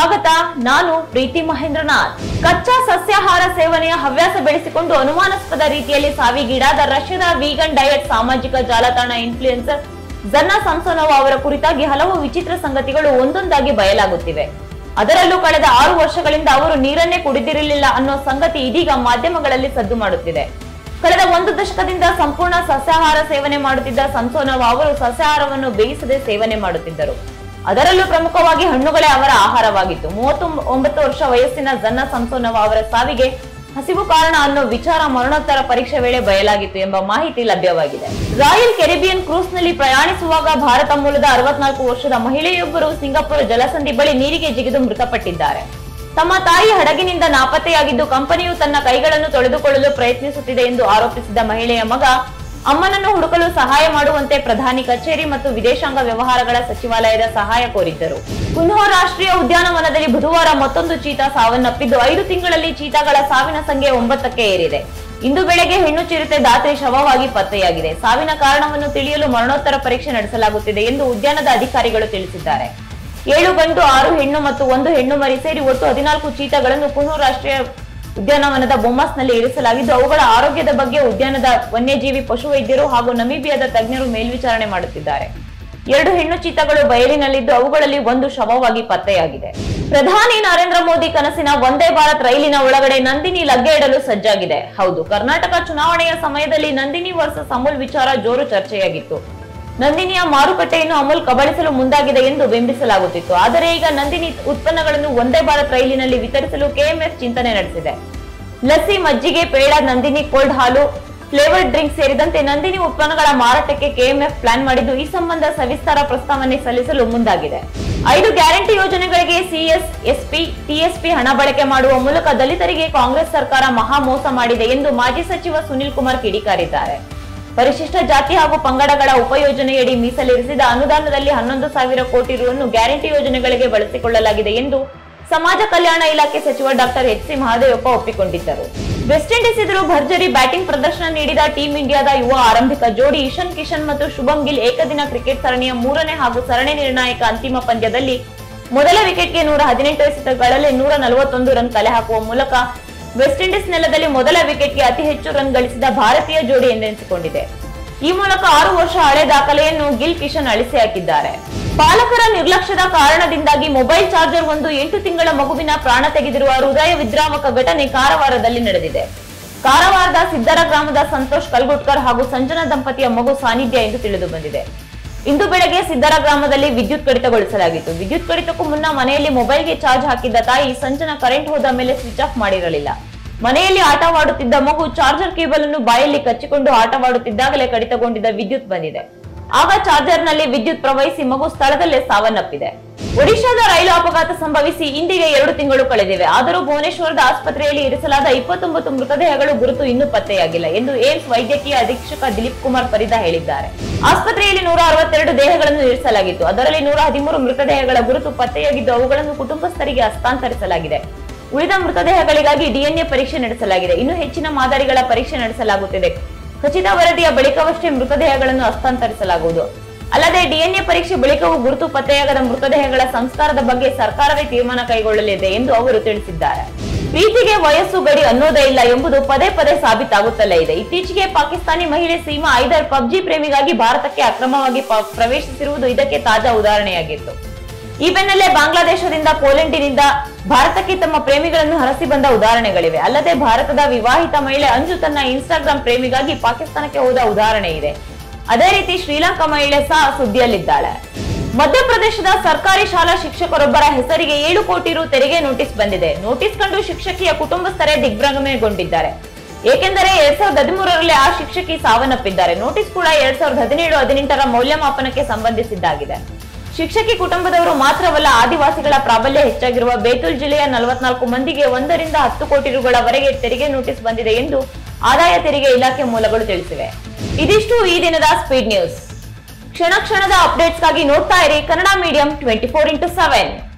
ಸ್ವಾಗತ ನಾನು ಪ್ರೀತಿ ಮಹೇಂದ್ರನಾಥ್ ಕಚ್ಚಾ ಸಸ್ಯಾಹಾರ ಸೇವನೆಯ ಹವ್ಯಾಸ ಬೆಳೆಸಿಕೊಂಡು ಅನುಮಾನಾಸ್ಪದ ರೀತಿಯಲ್ಲಿ ಸಾವಿಗೀಡಾದ ರಷ್ಯಾದ ವೀಗನ್ ಡಯಟ್ ಸಾಮಾಜಿಕ ಜಾಲತಾಣ ಇನ್ಫ್ಲೂಯೆನ್ಸರ್ ಜನ್ನಾ ಸಂಸೋನೋವಾ ಅವರ ಕುರಿತಾಗಿ ಹಲವು ವಿಚಿತ್ರ ಸಂಗತಿಗಳು ಒಂದೊಂದಾಗಿ ಬಯಲಾಗುತ್ತಿವೆ ಅದರಲ್ಲೂ ಕಳೆದ ಆರು ವರ್ಷಗಳಿಂದ ಅವರು ನೀರನ್ನೇ ಕುಡಿದಿರಲಿಲ್ಲ ಅನ್ನೋ ಸಂಗತಿ ಇದೀಗ ಮಾಧ್ಯಮಗಳಲ್ಲಿ ಸದ್ದು ಮಾಡುತ್ತಿದೆ ಕಳೆದ ಒಂದು ದಶಕದಿಂದ ಸಂಪೂರ್ಣ ಸಸ್ಯಾಹಾರ ಸೇವನೆ ಮಾಡುತ್ತಿದ್ದ ಸಂಸೋನೋವಾ ಅವರು ಸಸ್ಯಾಹಾರವನ್ನು ಬೇಯಿಸದೆ ಸೇವನೆ ಮಾಡುತ್ತಿದ್ದರು ಅದರಲ್ಲೂ ಪ್ರಮುಖವಾಗಿ ಹಣ್ಣುಗಳೇ ಅವರ ಆಹಾರವಾಗಿತ್ತು ಮೂವತ್ತು ಒಂಬತ್ತು ವರ್ಷ ವಯಸ್ಸಿನ ಜನ್ನ ಸಂಸೋನೋವಾ ಅವರ ಸಾವಿಗೆ ಹಸಿವು ಕಾರಣ ಅನ್ನೋ ವಿಚಾರ ಮರಣೋತ್ತರ ಪರೀಕ್ಷೆ ವೇಳೆ ಬಯಲಾಗಿತ್ತು ಎಂಬ ಮಾಹಿತಿ ಲಭ್ಯವಾಗಿದೆ ರಾಯಲ್ ಕೆರಿಬಿಯನ್ ಕ್ರೂಸ್ ನಲ್ಲಿ ಪ್ರಯಾಣಿಸುವಾಗ ಭಾರತ ಮೂಲದ ಅರವತ್ನಾಲ್ಕು ವರ್ಷದ ಮಹಿಳೆಯೊಬ್ಬರು ಸಿಂಗಾಪುರ ಜಲಸಂಧಿ ಬಳಿ ನೀರಿಗೆ ಜಿಗಿದು ಮೃತಪಟ್ಟಿದ್ದಾರೆ ತಮ್ಮ ತಾಯಿ ಹಡಗಿನಿಂದ ನಾಪತ್ತೆಯಾಗಿದ್ದು ಕಂಪನಿಯು ತನ್ನ ಕೈಗಳನ್ನು ತೊಳೆದುಕೊಳ್ಳಲು ಪ್ರಯತ್ನಿಸುತ್ತಿದೆ ಎಂದು ಆರೋಪಿಸಿದ ಮಹಿಳೆಯ ಮಗ ಅಮ್ಮನನ್ನು ಹುಡುಕಲು ಸಹಾಯ ಮಾಡುವಂತೆ ಪ್ರಧಾನಿ ಕಚೇರಿ ಮತ್ತು ವಿದೇಶಾಂಗ ವ್ಯವಹಾರಗಳ ಸಚಿವಾಲಯದ ಸಹಾಯ ಕೋರಿದ್ದರು ಕುನ್ಹೋ ರಾಷ್ಟ್ರೀಯ ಉದ್ಯಾನವನದಲ್ಲಿ ಬುಧವಾರ ಮತ್ತೊಂದು ಚೀತಾ ಸಾವನ್ನಪ್ಪಿದ್ದು ಐದು ತಿಂಗಳಲ್ಲಿ ಚೀತಾಗಳ ಸಾವಿನ ಸಂಖ್ಯೆ ಒಂಬತ್ತಕ್ಕೆ ಏರಿದೆ ಇಂದು ಬೆಳಗ್ಗೆ ಹೆಣ್ಣು ಚಿರತೆ ದಾತ್ರಿ ಶವವಾಗಿ ಪತ್ತೆಯಾಗಿದೆ ಸಾವಿನ ಕಾರಣವನ್ನು ತಿಳಿಯಲು ಮರಣೋತ್ತರ ಪರೀಕ್ಷೆ ನಡೆಸಲಾಗುತ್ತಿದೆ ಎಂದು ಉದ್ಯಾನದ ಅಧಿಕಾರಿಗಳು ತಿಳಿಸಿದ್ದಾರೆ ಏಳು ಗಂಡು ಆರು ಹೆಣ್ಣು ಮತ್ತು ಒಂದು ಹೆಣ್ಣು ಮರಿ ಸೇರಿ ಒಟ್ಟು ಹದಿನಾಲ್ಕು ಚೀತಾಗಳನ್ನು ಕುನು ರಾಷ್ಟ್ರೀಯ ಉದ್ಯಾನವನದ ಬೊಮ್ಮಾಸ್ನಲ್ಲಿ ಇರಿಸಲಾಗಿದ್ದು ಅವುಗಳ ಆರೋಗ್ಯದ ಬಗ್ಗೆ ಉದ್ಯಾನದ ವನ್ಯಜೀವಿ ಪಶುವೈದ್ಯರು ಹಾಗೂ ನಮೀಬಿಯಾದ ತಜ್ಞರು ಮೇಲ್ವಿಚಾರಣೆ ಮಾಡುತ್ತಿದ್ದಾರೆ ಎರಡು ಹೆಣ್ಣು ಚೀತಾಗಳು ಬಯಲಿನಲ್ಲಿದ್ದು ಅವುಗಳಲ್ಲಿ ಒಂದು ಶವವಾಗಿ ಪತ್ತೆಯಾಗಿದೆ ಪ್ರಧಾನಿ ನರೇಂದ್ರ ಮೋದಿ ಕನಸಿನ ಒಂದೇ ಭಾರತ್ ರೈಲಿನ ಒಳಗಡೆ ನಂದಿನಿ ಲಗ್ಗೆ ಇಡಲು ಸಜ್ಜಾಗಿದೆ ಹೌದು ಕರ್ನಾಟಕ ಚುನಾವಣೆಯ ಸಮಯದಲ್ಲಿ ನಂದಿನಿ ವರ್ಸಸ್ ಅಮೂಲ್ ವಿಚಾರ ಜೋರು ಚರ್ಚೆಯಾಗಿತ್ತು ನಂದಿನಿಯ ಮಾರುಕಟ್ಟೆಯನ್ನು ಅಮೂಲ್ ಕಬಳಿಸಲು ಮುಂದಾಗಿದೆ ಎಂದು ಬಿಂಬಿಸಲಾಗುತ್ತಿತ್ತು ಆದರೆ ಈಗ ನಂದಿನಿ ಉತ್ಪನ್ನಗಳನ್ನು ಒಂದೇ ಭಾರತ್ ರೈಲಿನಲ್ಲಿ ವಿತರಿಸಲು ಕೆಎಂಎಫ್ ಚಿಂತನೆ ನಡೆಸಿದೆ ಲಸ್ಸಿ ಮಜ್ಜಿಗೆ ಪೇಡ ನಂದಿನಿ ಕೋಲ್ಡ್ ಹಾಲು ಫ್ಲೇವರ್ಡ್ ಡ್ರಿಂಕ್ ಸೇರಿದಂತೆ ನಂದಿನಿ ಉತ್ಪನ್ನಗಳ ಮಾರಾಟಕ್ಕೆ ಕೆಎಂಎಫ್ ಪ್ಲಾನ್ ಮಾಡಿದ್ದು ಈ ಸಂಬಂಧ ಸವಿಸ್ತಾರ ಪ್ರಸ್ತಾವನೆ ಸಲ್ಲಿಸಲು ಮುಂದಾಗಿದೆ ಐದು ಗ್ಯಾರಂಟಿ ಯೋಜನೆಗಳಿಗೆ ಸಿಎಸ್ ಎಸ್ಪಿ ಟಿಎಸ್ಪಿ ಹಣ ಬಳಕೆ ಮಾಡುವ ಮೂಲಕ ದಲಿತರಿಗೆ ಕಾಂಗ್ರೆಸ್ ಸರ್ಕಾರ ಮಹಾ ಮೋಸ ಮಾಡಿದೆ ಎಂದು ಮಾಜಿ ಸಚಿವ ಸುನಿಲ್ ಕುಮಾರ್ ಕಿಡಿಕಾರಿದ್ದಾರೆ ಪರಿಶಿಷ್ಟ ಜಾತಿ ಹಾಗೂ ಪಂಗಡಗಳ ಉಪಯೋಜನೆಯಡಿ ಮೀಸಲಿರಿಸಿದ ಅನುದಾನದಲ್ಲಿ ಹನ್ನೊಂದು ಸಾವಿರ ಕೋಟಿ ರುವನ್ನು ಗ್ಯಾರಂಟಿ ಯೋಜನೆಗಳಿಗೆ ಬಳಸಿಕೊಳ್ಳಲಾಗಿದೆ ಎಂದು ಸಮಾಜ ಕಲ್ಯಾಣ ಇಲಾಖೆ ಸಚಿವ ಡಾಕ್ಟರ್ ಎಚ್ ಸಿ ಮಹದೇವಪ್ಪ ಒಪ್ಪಿಕೊಂಡಿದ್ದರು ವೆಸ್ಟ್ ಇಂಡೀಸ್ ಎದುರು ಭರ್ಜರಿ ಬ್ಯಾಟಿಂಗ್ ಪ್ರದರ್ಶನ ನೀಡಿದ ಟೀಂ ಇಂಡಿಯಾದ ಯುವ ಆರಂಭಿಕ ಜೋಡಿ ಇಶನ್ ಕಿಶನ್ ಮತ್ತು ಶುಭಂ ಗಿಲ್ ಏಕದಿನ ಕ್ರಿಕೆಟ್ ಸರಣಿಯ ಮೂರನೇ ಹಾಗೂ ಸರಣಿ ನಿರ್ಣಾಯಕ ಅಂತಿಮ ಪಂದ್ಯದಲ್ಲಿ ಮೊದಲ ವಿಕೆಟ್ಗೆ ನೂರ ಹದಿನೆಂಟು ಎಸೆತಗಳಲ್ಲಿ ನೂರ ನಲವತ್ತೊಂದು ರನ್ ಕಲೆ ಹಾಕುವ ಮೂಲಕ ವೆಸ್ಟ್ ಇಂಡೀಸ್ ನೆಲದಲ್ಲಿ ಮೊದಲ ವಿಕೆಟ್ಗೆ ಅತಿ ಹೆಚ್ಚು ರನ್ ಗಳಿಸಿದ ಭಾರತೀಯ ಜೋಡಿ ಎಂದೆನಿಸಿಕೊಂಡಿದೆ ಈ ಮೂಲಕ ಆರು ವರ್ಷ ಹಳೆ ದಾಖಲೆಯನ್ನು ಗಿಲ್ ಕಿಶನ್ ಅಳಿಸಿ ಹಾಕಿದ್ದಾರೆ ಪಾಲಕರ ನಿರ್ಲಕ್ಷ್ಯದ ಕಾರಣದಿಂದಾಗಿ ಮೊಬೈಲ್ ಚಾರ್ಜರ್ ಒಂದು ಎಂಟು ತಿಂಗಳ ಮಗುವಿನ ಪ್ರಾಣ ತೆಗೆದಿರುವ ಹೃದಯ ವಿದ್ರಾವಕ ಘಟನೆ ಕಾರವಾರದಲ್ಲಿ ನಡೆದಿದೆ ಕಾರವಾರದ ಸಿದ್ದರ ಗ್ರಾಮದ ಸಂತೋಷ್ ಕಲ್ಗುಟ್ಕರ್ ಹಾಗೂ ಸಂಜನಾ ದಂಪತಿಯ ಮಗು ಸಾನ್ನಿಧ್ಯ ಎಂದು ತಿಳಿದು ಬಂದಿದೆ ಇಂದು ಬೆಳಗ್ಗೆ ಸಿದ್ದರ ಗ್ರಾಮದಲ್ಲಿ ವಿದ್ಯುತ್ ಕಡಿತಗೊಳಿಸಲಾಗಿತ್ತು ವಿದ್ಯುತ್ ಕಡಿತಕ್ಕೂ ಮುನ್ನ ಮನೆಯಲ್ಲಿ ಮೊಬೈಲ್ಗೆ ಚಾರ್ಜ್ ಹಾಕಿದ್ದ ತಾಯಿ ಸಂಜನಾ ಕರೆಂಟ್ ಹೋದ ಮೇಲೆ ಸ್ವಿಚ್ ಆಫ್ ಮಾಡಿರಲಿಲ್ಲ ಮನೆಯಲ್ಲಿ ಆಟವಾಡುತ್ತಿದ್ದ ಮಗು ಚಾರ್ಜರ್ ಕೇಬಲ್ ಅನ್ನು ಬಾಯಲ್ಲಿ ಕಚ್ಚಿಕೊಂಡು ಆಟವಾಡುತ್ತಿದ್ದಾಗಲೇ ಕಡಿತಗೊಂಡಿದ್ದ ವಿದ್ಯುತ್ ಬಂದಿದೆ ಆಗ ಚಾರ್ಜರ್ ನಲ್ಲಿ ವಿದ್ಯುತ್ ಪ್ರವಹಿಸಿ ಮಗು ಸ್ಥಳದಲ್ಲೇ ಸಾವನ್ನಪ್ಪಿದೆ ಒಡಿಶಾದ ರೈಲು ಅಪಘಾತ ಸಂಭವಿಸಿ ಇಂದಿಗೆ ಎರಡು ತಿಂಗಳು ಕಳೆದಿವೆ ಆದರೂ ಭುವನೇಶ್ವರದ ಆಸ್ಪತ್ರೆಯಲ್ಲಿ ಇರಿಸಲಾದ ಇಪ್ಪತ್ತೊಂಬತ್ತು ಮೃತದೇಹಗಳು ಗುರುತು ಇನ್ನೂ ಪತ್ತೆಯಾಗಿಲ್ಲ ಎಂದು ಏಮ್ಸ್ ವೈದ್ಯಕೀಯ ಅಧೀಕ್ಷಕ ದಿಲೀಪ್ ಕುಮಾರ್ ಪರಿದಾ ಹೇಳಿದ್ದಾರೆ ಆಸ್ಪತ್ರೆಯಲ್ಲಿ ನೂರ ಅರವತ್ತೆರಡು ದೇಹಗಳನ್ನು ಇರಿಸಲಾಗಿತ್ತು ಅದರಲ್ಲಿ ನೂರ ಹದಿಮೂರು ಮೃತದೇಹಗಳ ಗುರುತು ಪತ್ತೆಯಾಗಿದ್ದು ಅವುಗಳನ್ನು ಕುಟುಂಬಸ್ಥರಿಗೆ ಹಸ್ತಾಂತರಿಸಲಾಗಿದೆ ಉಳಿದ ಮೃತದೇಹಗಳಿಗಾಗಿ ಡಿಎನ್ಎ ಪರೀಕ್ಷೆ ನಡೆಸಲಾಗಿದೆ ಇನ್ನು ಹೆಚ್ಚಿನ ಮಾದರಿಗಳ ಪರೀಕ್ಷೆ ನಡೆಸಲಾಗುತ್ತಿದೆ ಖಚಿತ ವರದಿಯ ಬಳಿಕವಷ್ಟೇ ಮೃತದೇಹಗಳನ್ನು ಹಸ್ತಾಂತರಿಸಲಾಗುವುದು ಅಲ್ಲದೆ ಡಿಎನ್ಎ ಪರೀಕ್ಷೆ ಬಳಿಕವೂ ಗುರುತು ಪತ್ತೆಯಾಗದ ಮೃತದೇಹಗಳ ಸಂಸ್ಕಾರದ ಬಗ್ಗೆ ಸರ್ಕಾರವೇ ತೀರ್ಮಾನ ಕೈಗೊಳ್ಳಲಿದೆ ಎಂದು ಅವರು ತಿಳಿಸಿದ್ದಾರೆ ಪ್ರೀತಿಗೆ ವಯಸ್ಸು ಗಡಿ ಅನ್ನೋದೇ ಇಲ್ಲ ಎಂಬುದು ಪದೇ ಪದೇ ಸಾಬೀತಾಗುತ್ತಲೇ ಇದೆ ಇತ್ತೀಚೆಗೆ ಪಾಕಿಸ್ತಾನಿ ಮಹಿಳೆ ಸೀಮಾ ಐದರ್ ಪಬ್ಜಿ ಪ್ರೇಮಿಗಾಗಿ ಭಾರತಕ್ಕೆ ಅಕ್ರಮವಾಗಿ ಪ- ಪ್ರವೇಶಿಸಿರುವುದು ಇದಕ್ಕೆ ತಾಜಾ ಉದಾಹರಣೆಯಾಗಿತ್ತು ಈ ಬೆನ್ನಲ್ಲೇ ಬಾಂಗ್ಲಾದೇಶದಿಂದ ಪೋಲೆಂಡಿನಿಂದ ಭಾರತಕ್ಕೆ ತಮ್ಮ ಪ್ರೇಮಿಗಳನ್ನು ಹರಸಿ ಬಂದ ಉದಾಹರಣೆಗಳಿವೆ ಅಲ್ಲದೆ ಭಾರತದ ವಿವಾಹಿತ ಮಹಿಳೆ ಅಂಜು ತನ್ನ ಇನ್ಸ್ಟಾಗ್ರಾಂ ಪ್ರೇಮಿಗಾಗಿ ಪಾಕಿಸ್ತಾನಕ್ಕೆ ಹೋದ ಉದಾಹರಣೆ ಇದೆ ಅದೇ ರೀತಿ ಶ್ರೀಲಂಕಾ ಮಹಿಳೆ ಸಹ ಸುದ್ದಿಯಲ್ಲಿದ್ದಾಳೆ ಮಧ್ಯಪ್ರದೇಶದ ಸರ್ಕಾರಿ ಶಾಲಾ ಶಿಕ್ಷಕರೊಬ್ಬರ ಹೆಸರಿಗೆ ಏಳು ಕೋಟಿ ರು ತೆರಿಗೆ ನೋಟಿಸ್ ಬಂದಿದೆ ನೋಟಿಸ್ ಕಂಡು ಶಿಕ್ಷಕಿಯ ಕುಟುಂಬಸ್ಥರೇ ದಿಗ್ಭ್ರಮೆಗೊಂಡಿದ್ದಾರೆ ಏಕೆಂದರೆ ಎರಡ್ ಸಾವಿರದ ಹದಿಮೂರರಲ್ಲಿ ಆ ಶಿಕ್ಷಕಿ ಸಾವನ್ನಪ್ಪಿದ್ದಾರೆ ನೋಟಿಸ್ ಕೂಡ ಎರಡ್ ಸಾವಿರದ ಹದಿನೇಳು ಹದಿನೆಂಟರ ಮೌಲ್ಯಮಾಪನಕ್ಕೆ ಸಂಬಂಧಿಸಿದ್ದಾಗಿದೆ ಶಿಕ್ಷಕಿ ಕುಟುಂಬದವರು ಮಾತ್ರವಲ್ಲ ಆದಿವಾಸಿಗಳ ಪ್ರಾಬಲ್ಯ ಹೆಚ್ಚಾಗಿರುವ ಬೇತುಲ್ ಜಿಲ್ಲೆಯ ನಲವತ್ನಾಲ್ಕು ಮಂದಿಗೆ ಒಂದರಿಂದ ಹತ್ತು ಕೋಟಿ ರುಗಳವರೆಗೆ ತೆರಿಗೆ ನೋಟಿಸ್ ಬಂದಿದೆ ಎಂದು ಆದಾಯ ತೆರಿಗೆ ಇಲಾಖೆ ಮೂಲಗಳು ತಿಳಿಸಿವೆ ಇದಿಷ್ಟು ಈ ದಿನದ ಸ್ಪೀಡ್ ನ್ಯೂಸ್ ಕ್ಷಣ ಕ್ಷಣದ ಅಪ್ಡೇಟ್ಸ್ಗಾಗಿ ನೋಡ್ತಾ ಇರಿ Kannada medium twenty four into seven